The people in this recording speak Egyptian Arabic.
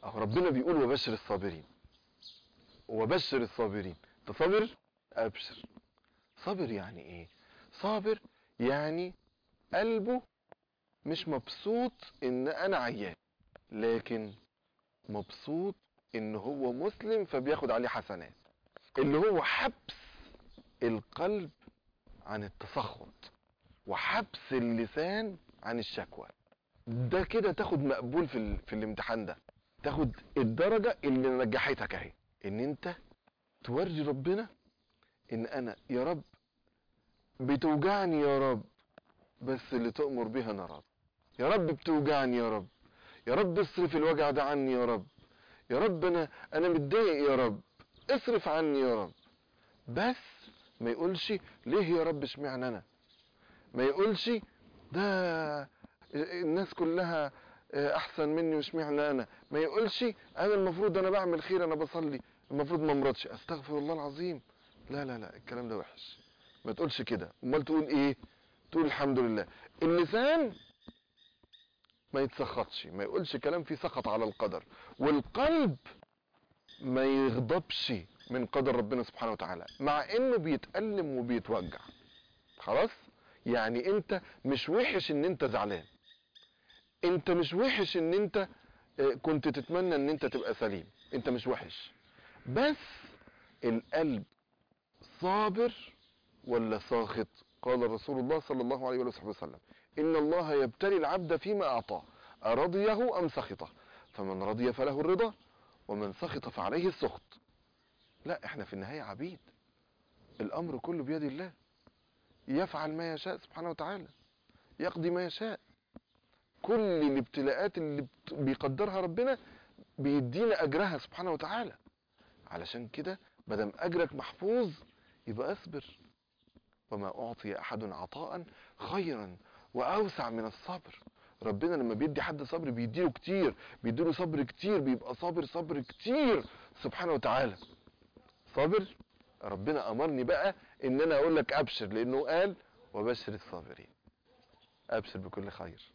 اهو ربنا بيقول وبشر الصابرين وبشر الصابرين تصبر ابشر صابر يعني ايه صابر يعني قلبه مش مبسوط ان انا عيان لكن مبسوط ان هو مسلم فبياخد عليه حسنات اللي هو حبس القلب عن التسخط وحبس اللسان عن الشكوى ده كده تاخد مقبول في, ال... في الامتحان ده تاخد الدرجة اللي نجحتك اهي ان انت توري ربنا ان انا يا رب بتوجعني يا رب بس اللي تؤمر بها انا راضي يا رب بتوجعني يا رب يا رب اصرف الوجع ده عني يا رب يا رب انا انا متضايق يا رب اصرف عني يا رب بس ما يقولش ليه يا رب اشمعنى انا ما يقولش ده الناس كلها احسن مني واشمعنى انا ما يقولش انا المفروض انا بعمل خير انا بصلي المفروض ما امرضش استغفر الله العظيم لا لا لا الكلام ده وحش ما تقولش كده امال تقول ايه تقول الحمد لله اللسان ما يتسخطش ما يقولش كلام فيه سخط على القدر والقلب ما يغضبش من قدر ربنا سبحانه وتعالى مع انه بيتألم وبيتوجع خلاص يعني انت مش وحش ان انت زعلان انت مش وحش ان انت كنت تتمنى ان انت تبقى سليم انت مش وحش بس القلب صابر ولا ساخط قال رسول الله صلى الله عليه وصحبه وسلم إن الله يبتلي العبد فيما أعطاه أرضيه أم سخطه فمن رضي فله الرضا ومن سخط فعليه السخط لا احنا في النهاية عبيد الأمر كله بيد الله يفعل ما يشاء سبحانه وتعالى يقضي ما يشاء كل الابتلاءات اللي بيقدرها ربنا بيدينا أجرها سبحانه وتعالى علشان كده مدام أجرك محفوظ يبقى اصبر وما أعطي أحد عطاء خيرا وأوسع من الصبر ربنا لما بيدي حد صبر بيديله كتير بيديله صبر كتير بيبقى صابر صبر كتير سبحانه وتعالى صابر ربنا أمرني بقى إن أنا أقول لك أبشر لأنه قال وبشر الصابرين أبشر بكل خير